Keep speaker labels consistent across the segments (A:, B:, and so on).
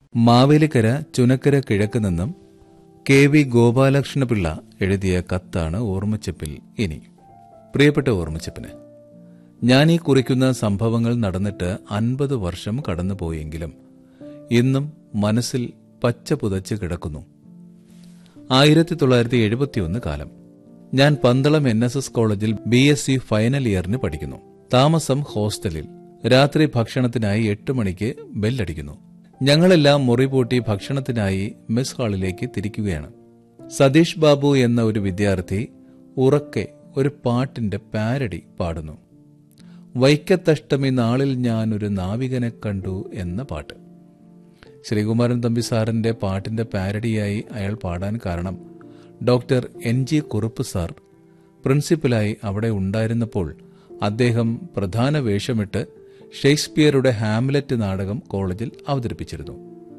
A: മാവേലിക്കര ചുനക്കര കിഴക്ക് നിന്നും K V Gopalakrishna Pillai എഴുതിയ കത്താണ് ഓർമ്മച്ചപ്പിൽ ഇനി പ്രിയപ്പെട്ട ഓർമ്മച്ചപ്പിന് ഞാൻ ഈ കുറിക്കുന്ന സംഭവങ്ങൾ നടന്നിട്ട് അൻപത് വർഷം കടന്നുപോയെങ്കിലും ഇന്നും മനസ്സിൽ പച്ച പുതച്ച് കിടക്കുന്നു ആയിരത്തി തൊള്ളായിരത്തി എഴുപത്തിയൊന്ന് കാലം ഞാൻ പന്തളം എൻ എസ് എസ് കോളേജിൽ ബി എസ് സി ഫൈനൽ ഇയറിന് പഠിക്കുന്നു താമസം ഹോസ്റ്റലിൽ രാത്രി ഭക്ഷണത്തിനായി എട്ട് മണിക്ക് ബെല്ലടിക്കുന്നു ഞങ്ങളെല്ലാം മുറി പൂട്ടി ഭക്ഷണത്തിനായി മെസ് ഹാളിലേക്ക് തിരിക്കുകയാണ് സതീഷ് ബാബു എന്ന ഒരു വിദ്യാർത്ഥി ഉറക്കെ ഒരു പാട്ടിന്റെ പാരഡി പാടുന്നു വൈക്കത്തഷ്ടമി നാളിൽ ഞാൻ ഒരു നാവികനെ കണ്ടു എന്ന പാട്ട് ശ്രീകുമാരൻ തമ്പി സാറിന്റെ പാട്ടിന്റെ പാരഡിയായി അയാൾ പാടാൻ കാരണം doctor N G Kurup sir പ്രിൻസിപ്പലായി അവിടെ ഉണ്ടായിരുന്നപ്പോൾ അദ്ദേഹം പ്രധാന വേഷമിട്ട് ഷേക്സ്പിയറുടെ ഹാംലെറ്റ് നാടകം കോളേജിൽ അവതരിപ്പിച്ചിരുന്നു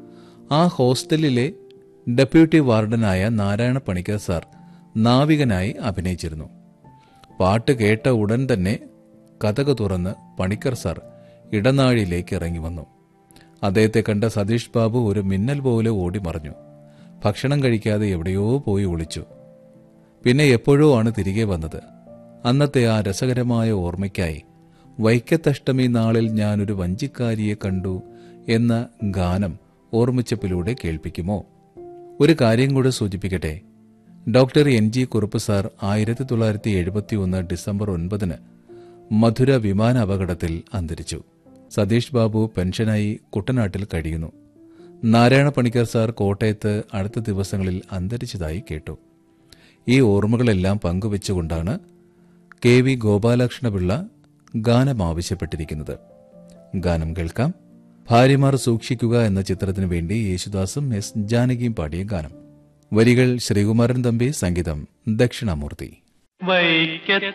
A: ആ ഹോസ്റ്റലിലെ ഡെപ്യൂട്ടി വാർഡനായ നാരായണ പണിക്കർ സാർ നാവികനായി അഭിനയിച്ചിരുന്നു പാട്ട് കേട്ട ഉടൻ തന്നെ കഥക് തുറന്ന് പണിക്കർ സാർ ഇടനാഴിയിലേക്ക് ഇറങ്ങി വന്നു അദ്ദേഹത്തെ കണ്ട സതീഷ് ബാബു ഒരു മിന്നൽ പോലെ ഓടി മറഞ്ഞു ഭക്ഷണം കഴിക്കാതെ എവിടെയോ പോയി ഒളിച്ചു പിന്നെ എപ്പോഴോ ആണ് തിരികെ വന്നത് അന്നത്തെ ആ രസകരമായ ഓർമ്മയ്ക്കായി വൈക്കത്തഷ്ടമി നാളിൽ ഞാനൊരു വഞ്ചിക്കാരിയെ കണ്ടു എന്ന ഗാനം ഓർമ്മിച്ചപ്പിലൂടെ കേൾപ്പിക്കുമോ ഒരു കാര്യം കൂടെ സൂചിപ്പിക്കട്ടെ doctor N G Kurup sir ആയിരത്തി തൊള്ളായിരത്തി എഴുപത്തി ഒന്ന് ഡിസംബർ ഒൻപതിന് മധുര വിമാന അപകടത്തിൽ അന്തരിച്ചു സതീഷ് ബാബു പെൻഷനായി കുട്ടനാട്ടിൽ കഴിയുന്നു നാരായണ പണിക്കർ സാർ കോട്ടയത്ത് അടുത്ത ദിവസങ്ങളിൽ അന്തരിച്ചതായി കേട്ടു ഈ ഓർമ്മകളെല്ലാം പങ്കുവെച്ചുകൊണ്ടാണ് കെ വി ഗോപാലകൃഷ്ണപിള്ള ഗാനം ആവശ്യപ്പെട്ടിരിക്കുന്നത് ഗാനം കേൾക്കാം ഭാര്യമാർ സൂക്ഷിക്കുക എന്ന ചിത്രത്തിനു വേണ്ടി യേശുദാസും എസ് ജാനകിയും പാടിയ ഗാനം വരികൾ ശ്രീകുമാരൻ തമ്പി സംഗീതം ദക്ഷിണാമൂർത്തി
B: വൈക്കത്ത്